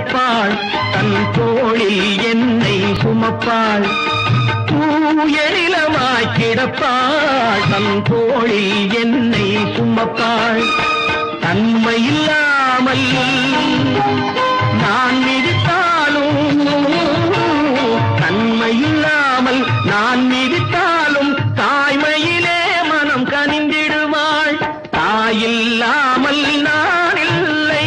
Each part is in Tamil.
கிடப்பாள் தன் தோளில் என்னை சுமப்பாள் தூயரிலமாய் கிடப்பாள் தன் தோளில் என்னை சுமப்பாள் தன்மை இல்லாமல் நான் மிதித்தாலும் தன்மை இல்லாமல் நான் மிதித்தாலும் தாய்மையிலே மனம் கனிந்திடுவாள் தாயில்லாமல் நான் இல்லை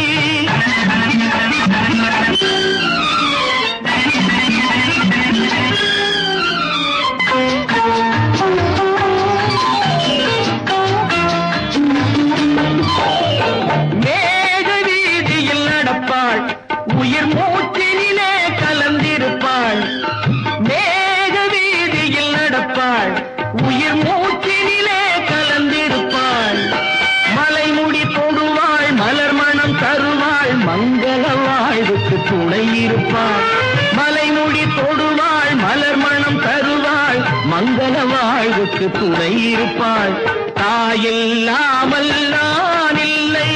மேக வீதியில் நடப்பாள் உயிர் மூச்சினிலே கலந்திருப்பாள் மேக வீதியில் நடப்பாள் உயிர் மூச்சினிலே கலந்திருப்பாள் மலைமுடி தொடுவாள் மலர் மணம் தருவாள் மங்கள வாழ்வுக்கு துணை இருப்பாள் மலைமுடி தொடுவாள் மலர் மணம் தருவாள் மங்கள வாழ்வுக்கு துணை இருப்பாள் தாயில்லாமல் நான் இல்லை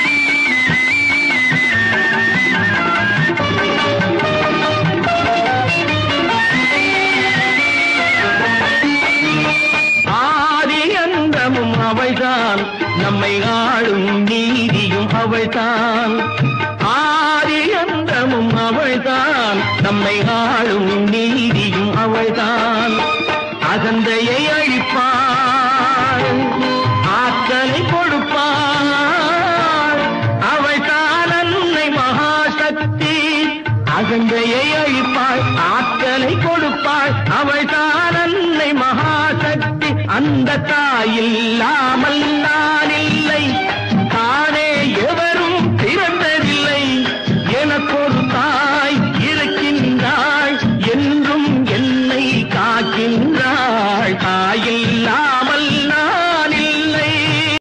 ஆதி அந்தமும் அவள்தான் நம்மை ஆளும் நீதியும் அவள்தான் ஆதி அந்தமும் அவள்தான் நம்மை ஆளும் நீதியும் அவள்தான் அகந்தையை அழிப்பாள் ஆற்றலை கொடுப்பாள் அவள்தான் அன்னை மகாசக்தி அகந்தையை அழிப்பாள் ஆற்றலை கொடுப்பாள் அவள் தான் அன்னை மகாசக்தி அந்த தாயில்லா